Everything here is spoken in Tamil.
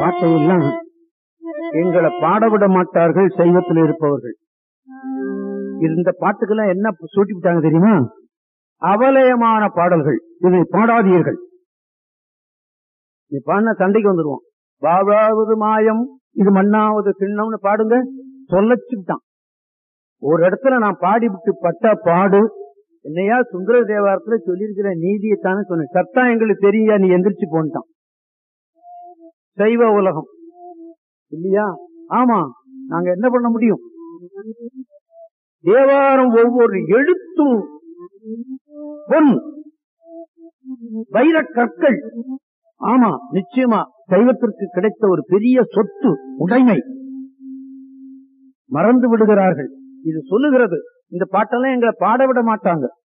பாட்டை எல்லாம் எங்களை பாடவிட மாட்டார்கள் சைவத்தில் இருப்பவர்கள் இந்த பாட்டுக்கெல்லாம் என்ன சூட்டி விட்டாங்க தெரியுமா அவலயமான பாடல்கள் இதை பாடாதீர்கள் நீ பாடின சண்டைக்கு வந்துருவோம் பாபாவது மாயம் இது மண்ணாவது திண்ணம்னு பாடுங்க சொல்லச்சுட்டான் ஒரு இடத்துல நான் பாடி விட்டு பட்டா பாடு என்னையா சுந்தர தேவாரத்துல சொல்லியிருக்கிற நீதியைத்தானே சொன்னேன் சத்தம் எங்களுக்கு தெரியா நீ எந்திரிச்சு போன்ட்டான் சைவ உலகம் இல்லையா ஆமா நாங்க என்ன பண்ண முடியும் தேவாரம் ஒவ்வொரு எழுத்தும் பொன் வைர கற்கள் ஆமா நிச்சயமா சைவத்திற்கு கிடைத்த ஒரு பெரிய சொத்து உடைமை மறந்து விடுகிறார்கள் இது சொல்லுகிறது இந்த பாட்டெல்லாம் எங்களை பாட விட மாட்டாங்க